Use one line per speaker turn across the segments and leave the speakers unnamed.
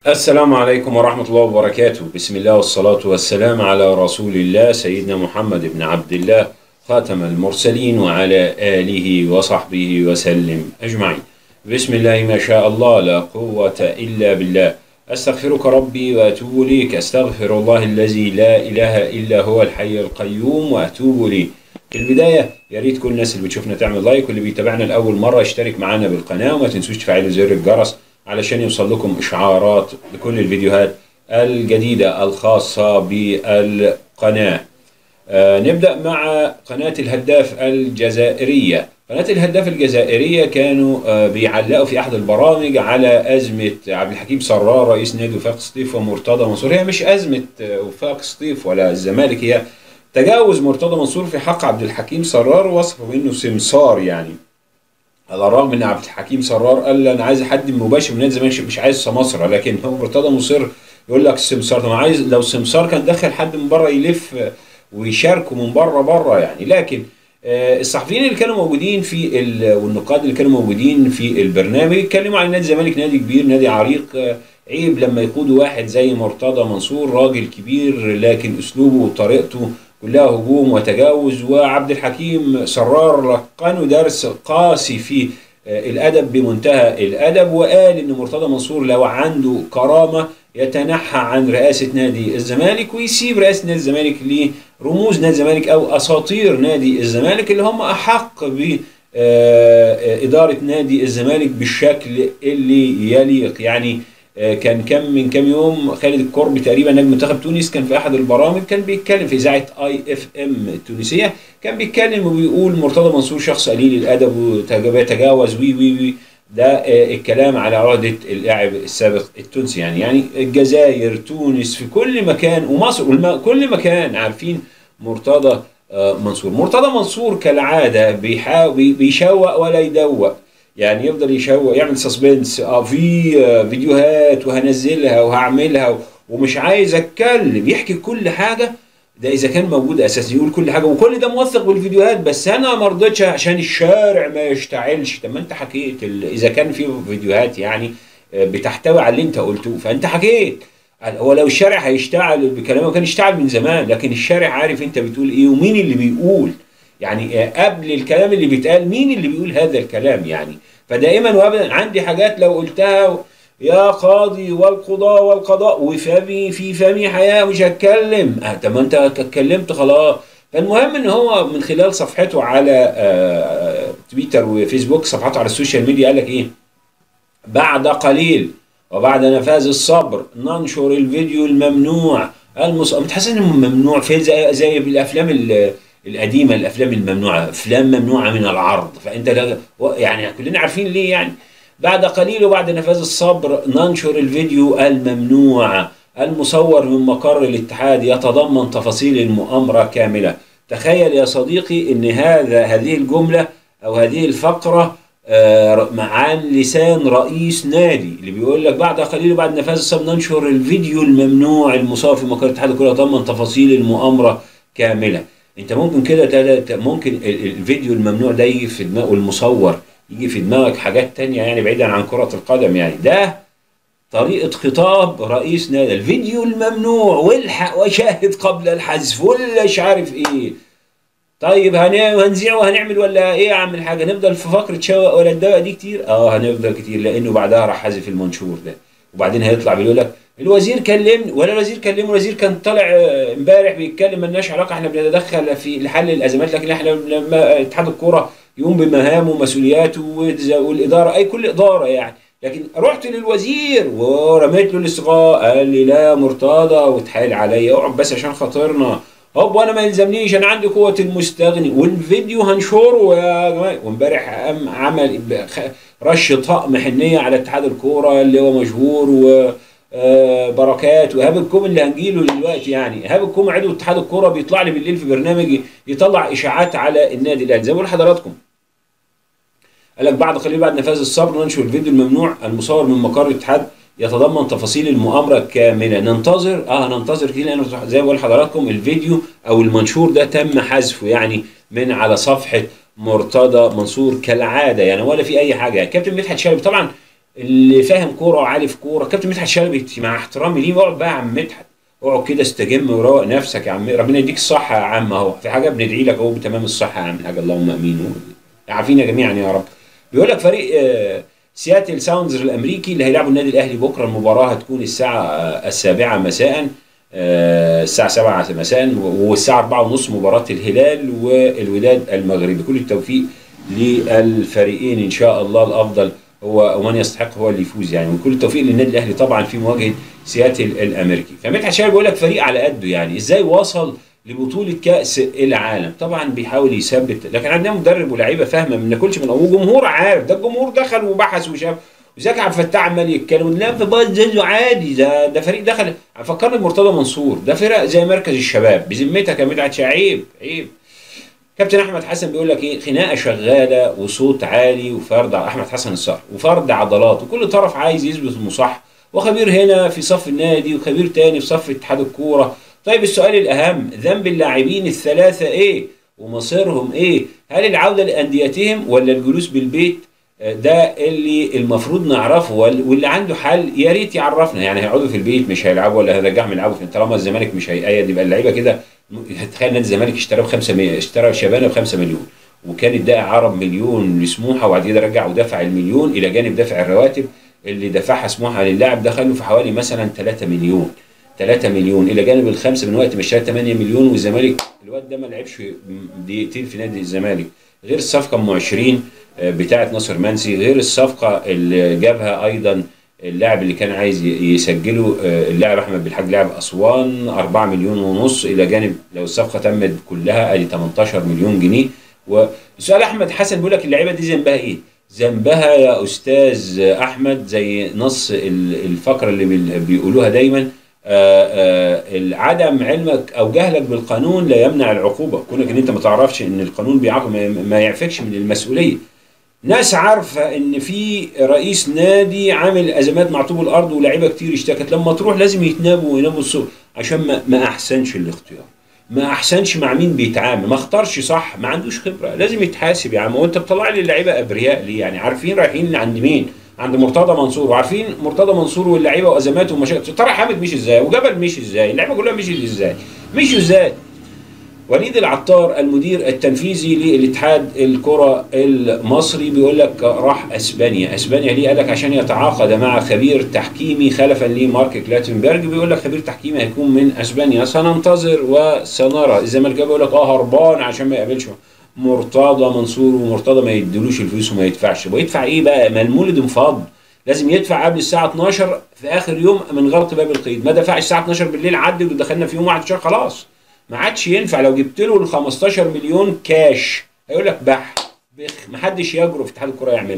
السلام عليكم ورحمة الله وبركاته بسم الله والصلاة والسلام على رسول الله سيدنا محمد بن عبد الله خاتم المرسلين وعلى آله وصحبه وسلم أجمعين بسم الله ما شاء الله لا قوة إلا بالله أستغفرك ربي وأتوب إليك أستغفر الله الذي لا إله إلا هو الحي القيوم وأتوب إليه في البداية يا ريت كل الناس اللي بتشوفنا تعمل لايك واللي بيتابعنا لأول مرة يشترك معانا بالقناة وما تنسوش تفعلوا زر الجرس علشان يوصل لكم إشعارات بكل الفيديوهات الجديدة الخاصة بالقناة آه نبدأ مع قناة الهداف الجزائرية قناة الهداف الجزائرية كانوا آه بيعلقوا في أحد البرامج على أزمة عبد الحكيم سرار رئيس نادي وفاق سطيف ومرتضى منصور هي مش أزمة آه وفاق سطيف ولا الزمالك هي تجاوز مرتضى منصور في حق عبد الحكيم سرار وصفه بأنه سمسار يعني على الرغم ان عبد الحكيم سرار قال انا عايز حد مباشر من نادي الزمالك مش عايز سماسره لكن هو مرتضى مصر يقول لك السمسار طب عايز لو سمسار كان دخل حد من بره يلف ويشاركوا من بره بره يعني لكن الصحفيين اللي كانوا موجودين في والنقاد اللي كانوا موجودين في البرنامج اتكلموا عن نادي الزمالك نادي كبير نادي عريق عيب لما يقود واحد زي مرتضى منصور راجل كبير لكن اسلوبه وطريقته كلها هجوم وتجاوز وعبد الحكيم سرار لقنه درس قاسي في الادب بمنتهى الادب وقال ان مرتضى منصور لو عنده كرامه يتنحى عن رئاسه نادي الزمالك ويسيب رئاسه نادي الزمالك لرموز نادي الزمالك او اساطير نادي الزمالك اللي هم احق ب اداره نادي الزمالك بالشكل اللي يليق يعني كان كم من كم يوم خالد الكربي تقريبا نجم منتخب تونس كان في احد البرامج كان بيتكلم في اذاعه اي اف ام التونسيه كان بيتكلم وبيقول مرتضى منصور شخص قليل الادب ويتجاوز وي وي وي ده الكلام على عهده اللاعب السابق التونسي يعني يعني الجزائر تونس في كل مكان ومصر كل مكان عارفين مرتضى منصور مرتضى منصور كالعاده بيحاول بيشوق ولا يدوق يعني يفضل يشوق يعمل سسبنس اه في فيديوهات وهنزلها وهعملها ومش عايز اتكلم يحكي كل حاجه ده اذا كان موجود اساسا يقول كل حاجه وكل ده موثق بالفيديوهات بس انا ما رضيتش عشان الشارع ما يشتعلش طب ما انت حكيت اذا كان في فيديوهات يعني بتحتوي على اللي انت قلته فانت حكيت هو لو الشارع هيشتعل بكلامه كان يشتعل من زمان لكن الشارع عارف انت بتقول ايه ومين اللي بيقول يعني قبل الكلام اللي بيتقال مين اللي بيقول هذا الكلام يعني فدائما وابدا عندي حاجات لو قلتها يا قاضي والقضاء والقضاء وفمي في فمي حياه مش هتكلم آه طب ما انت اتكلمت خلاص فالمهم ان هو من خلال صفحته على آه تويتر وفيسبوك صفحته على السوشيال ميديا قال لك ايه بعد قليل وبعد نفاذ الصبر ننشر الفيديو الممنوع المص... متحس انه ممنوع في زي, زي بالافلام القديمه الافلام الممنوعه افلام ممنوعه من العرض فانت يعني كلنا عارفين ليه يعني بعد قليل وبعد نفاذ الصبر ننشر الفيديو الممنوع المصور من مقر الاتحاد يتضمن تفاصيل المؤامره كامله تخيل يا صديقي ان هذا هذه الجمله او هذه الفقره عن لسان رئيس نادي اللي بيقول لك بعد قليل وبعد نفاذ الصبر ننشر الفيديو الممنوع المصور في مقر الاتحاد الكره يتضمن تفاصيل المؤامره كامله انت ممكن كده ممكن الفيديو الممنوع ده يجي في دماغ والمصور يجي في دماغك حاجات تانية يعني بعيدا عن كرة القدم يعني ده طريقة خطاب رئيس نادي الفيديو الممنوع والحق وشاهد قبل الحذف ولا مش عارف ايه طيب هنذيع وهنعمل ولا ايه يا عم الحاجة نفضل في فقرة شوق ولا الدواء دي كتير اه هنفضل كتير لانه بعدها راح حذف المنشور ده وبعدين هيطلع بيقول لك الوزير كلمني ولا الوزير كلمه الوزير كان طالع امبارح بيتكلم مالناش علاقه احنا بنتدخل في حل الازمات لكن احنا لما اتحاد الكوره يقوم بمهامه ومسؤولياته والاداره اي كل اداره يعني لكن رحت للوزير ورميت له الاستغاء قال لي لا مرتضى واتحايل عليا اقعد بس عشان خاطرنا هوب وانا ما يلزمنيش انا عندي قوه المستغني والفيديو هنشره يا جماعه وامبارح قام عمل رش طقم حنيه على اتحاد الكوره اللي هو مشهور و آه بركات وهاب الكوم اللي هنجيله دلوقتي يعني هاب الكوم عضو اتحاد الكوره بيطلع لي بالليل في برنامج يطلع اشاعات على النادي الاهلي زي ما بقول لحضراتكم قال لك بعد قليل بعد نفاذ الصبر ننشر الفيديو الممنوع المصور من مقر الاتحاد يتضمن تفاصيل المؤامره كامله ننتظر اه ننتظر كتير لان زي ما بقول لحضراتكم الفيديو او المنشور ده تم حذفه يعني من على صفحه مرتضى منصور كالعاده يعني ولا في اي حاجه يعني كابتن مدحت شلبي طبعا اللي فاهم كوره وعالي في كوره كابتن مدحت شلبي مع احترامي ليه اقعد بقى يا عم مدحت اقعد كده استجم وروق نفسك يا عم ربنا يديك الصحه يا عم اهو في حاجه بندعي لك اهو بتمام الصحه يا عم الحاج اللهم امين عافينا جميعا يا رب بيقول لك فريق آه، سياتل ساوندز الامريكي اللي هيلعبوا النادي الاهلي بكره المباراه هتكون الساعه آه، السابعه مساء آه، الساعه 7 مساء والساعه 4 ونص مباراه الهلال والوداد المغربي كل التوفيق للفريقين ان شاء الله الافضل هو ومن يستحق هو اللي يفوز يعني وكل التوفيق للنادي الاهلي طبعا في مواجهه سياتل الامريكي فمدحت شايف بيقول لك فريق على قده يعني ازاي وصل لبطوله كاس العالم طبعا بيحاول يثبت لكن عندنا مدرب ولاعيبه فاهمه ما بناكلش من وجمهور عارف ده الجمهور دخل وبحث وشاف وزكي عبد الفتاح عمال يتكلم لا في باز زيزو عادي ده ده فريق دخل فكرني بمرتضى منصور ده فرق زي مركز الشباب بذمتك يا مدحت عيب عيب كابتن احمد حسن بيقول لك ايه خناقه شغاله وصوت عالي وفرد احمد حسن الصقر وفرد عضلات وكل طرف عايز يثبت انه صح وخبير هنا في صف النادي وخبير تاني في صف اتحاد الكوره طيب السؤال الاهم ذنب اللاعبين الثلاثه ايه ومصيرهم ايه هل العوده لانديتهم ولا الجلوس بالبيت ده اللي المفروض نعرفه واللي عنده حل يا ريت يعرفنا يعني هيقعدوا في البيت مش هيلعبوا ولا هنرجعهم يلعبوا فين طالما الزمالك مش هيأيد يبقى اللعيبه كده تخيل نادي الزمالك اشترى ب 5 اشترى شبانه ب 5 مليون وكان اداء عرب مليون لسموحه وبعد كده رجع ودفع المليون الى جانب دفع الرواتب اللي دفعها سموحه للاعب دخلوا في حوالي مثلا 3 مليون 3 مليون الى جانب الخمسه من وقت ما اشترى 8 مليون والزمالك الواد ده ما لعبش دقيقتين في نادي الزمالك غير الصفقه ام 20 بتاعه ناصر منسي غير الصفقه اللي جابها ايضا اللاعب اللي كان عايز يسجله اللاعب احمد بالحاج لاعب اسوان 4 مليون ونص الى جانب لو الصفقه تمت كلها ادي 18 مليون جنيه والسؤال احمد حسن بيقول لك اللعيبه دي ذنبها ايه؟ ذنبها يا استاذ احمد زي نص الفقره اللي بيقولوها دايما عدم علمك او جهلك بالقانون لا يمنع العقوبه كونك ان انت ما تعرفش ان القانون بيعاقب ما يعفكش من المسؤوليه ناس عارفه ان في رئيس نادي عامل ازمات مع طوب الارض ولاعيبه كتير اشتكت لما تروح لازم يتنابوا ويناموا الصبح عشان ما, ما احسنش الاختيار ما احسنش مع مين بيتعامل ما اختارش صح ما عندوش خبره لازم يتحاسب يا عم وانت بتطلع لي اللعيبه ابرياء ليه يعني عارفين رايحين عند مين عند مرتضى منصور وعارفين مرتضى منصور واللعيبه وازماته ومشاكل طارق حامد مشي ازاي وجبل مشي ازاي اللعيبه كلها مشي ازاي مشوا ازاي وليد العطار المدير التنفيذي للاتحاد الكرة المصري بيقول لك راح اسبانيا، اسبانيا ليه؟ قال لك عشان يتعاقد مع خبير تحكيمي خلفا لمارك كلاتنبرج بيقول لك خبير تحكيمي هيكون من اسبانيا سننتظر وسنرى، الزمالك بيقول لك اه هربان عشان ما يقابلش مرتضى منصور ومرتضى ما يدلوش الفلوس وما يدفعش، ويدفع ايه بقى؟ ما المولد انفض لازم يدفع قبل الساعة 12 في آخر يوم من غلط باب القيد، ما دفعش الساعة 12 بالليل عدل ودخلنا في يوم 11 خلاص. ما عادش ينفع لو جبت له ال 15 مليون كاش هيقول لك بح بخ ما حدش يجرؤ في اتحاد الكره يعملها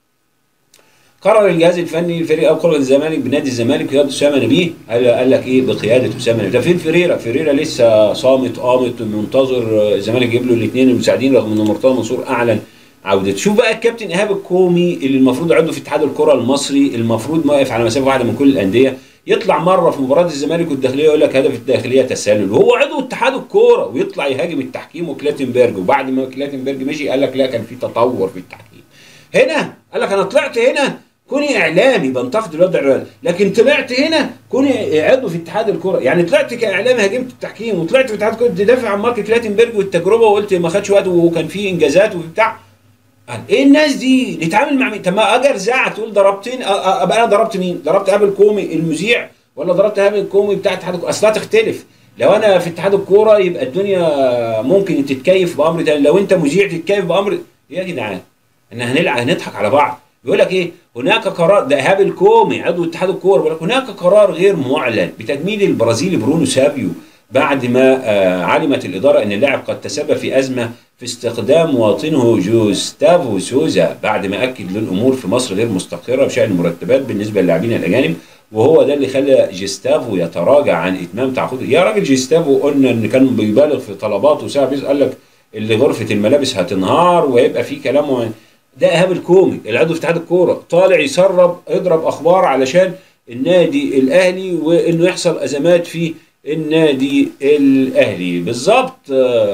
قرر الجهاز الفني لفريق ابقى الزمالك بنادي الزمالك قياده اسامه نبيه قال, قال لك ايه بقياده اسامه نبيه ده فين فريرا فريرا لسه صامت قامت منتظر الزمالك يجيب له الاثنين المساعدين رغم ان مرتضى منصور اعلن عودته شوف بقى الكابتن ايهاب الكومي اللي المفروض عضو في اتحاد الكره المصري المفروض واقف على مسافه واحده من كل الانديه يطلع مره في مباراه الزمالك والداخليه يقول لك هدف الداخليه تسلل وهو عضو اتحاد الكوره ويطلع يهاجم التحكيم وكلاتنبرج وبعد ما كلاتنبرج مشي قال لك لا كان في تطور في التحكيم هنا قال لك انا طلعت هنا كوني اعلامي بنتقد الوضع لكن طلعت هنا كوني عضو في اتحاد الكوره يعني طلعت كاعلامي هاجمت التحكيم وطلعت في اتحاد الكوره تدافع عن مارك كلاتنبرج والتجربه وقلت ما خدش وقت وكان في انجازات وبتاع قال ايه الناس دي نتعامل مع مين طب ما اجي ارزع تقول ضربتني ابقى انا ضربت مين ضربت ابل كومي المذيع ولا ضربت ابل كومي بتاع اتحاد الكوره اصلها تختلف لو انا في اتحاد الكوره يبقى الدنيا ممكن تتكيف بامر تاني لو انت مذيع تتكيف بامر يا جدعان ان هنلعب هنضحك على بعض بيقول لك ايه هناك قرار ده ايهاب الكومي عضو اتحاد الكوره بيقول لك هناك قرار غير معلن بتجميد البرازيلي برونو سابيو بعد ما آه علمت الاداره ان اللاعب قد تسبب في ازمه في استخدام مواطنه جوستافو سوزا بعد ما اكد للامور في مصر غير مستقره بشان المرتبات بالنسبه للاعبين الاجانب وهو ده اللي خلى جيستافو يتراجع عن اتمام تعاقده يا راجل جيستافو قلنا ان كان بيبالغ في طلباته وساعه قال لك اللي غرفه الملابس هتنهار وهيبقى في كلام ده ايهاب الكومي العضو في اتحاد الكوره طالع يسرب يضرب اخبار علشان النادي الاهلي وانه يحصل ازمات في النادي الاهلي بالظبط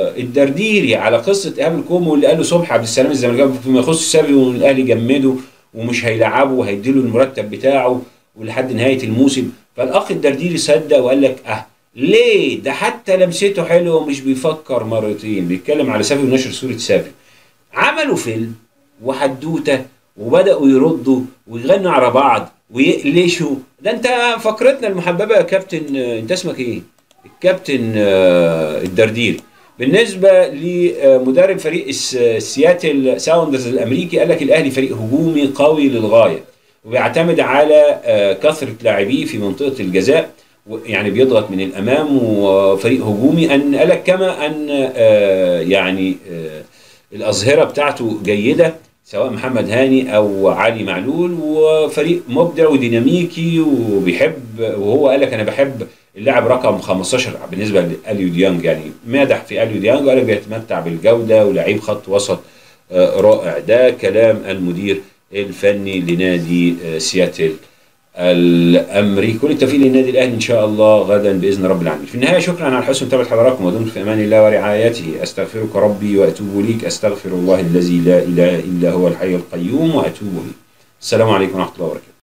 الدرديري على قصه ايهاب الكومي واللي قاله صبحي عبد السلام الزمالكاوي فيما يخص سابي والاهلي جمده ومش هيلعبه وهيديله المرتب بتاعه ولحد نهايه الموسم فالاخ الدرديري صدق وقال لك اه ليه ده حتى لمسته حلوه ومش بيفكر مرتين بيتكلم على سافي ونشر سوره سافي عملوا فيلم وحدوته وبداوا يردوا ويغنوا على بعض ويقلشوا ده انت فقرتنا المحببه يا كابتن انت اسمك ايه؟ الكابتن آه، الدرديري بالنسبه لمدرب فريق الس- سياتل ساوندرز الامريكي قال لك الاهلي فريق هجومي قوي للغايه وبيعتمد على آه، كثره لاعبيه في منطقه الجزاء و- يعني بيضغط من الامام وفريق هجومي ان قال لك كما ان آه، يعني آه، الاظهره بتاعته جيده سواء محمد هاني او علي معلول وفريق مبدع وديناميكي وبيحب وهو قال لك انا بحب اللاعب رقم 15 بالنسبه لاليو ديانج يعني مادح في اليو ديانج وقال لك بيتمتع بالجوده ولاعيب خط وسط آه، رائع ده كلام المدير الفني لنادي آه، سياتل الامريكي كل التوفيق للنادي الاهلي ان شاء الله غدا باذن رب العالمين في النهايه شكرا على حسن متابعه حضراتكم ودمتم في امان الله ورعايته استغفرك ربي واتوب اليك استغفر الله الذي لا اله الا هو الحي القيوم واتوب اليه السلام عليكم ورحمه الله وبركاته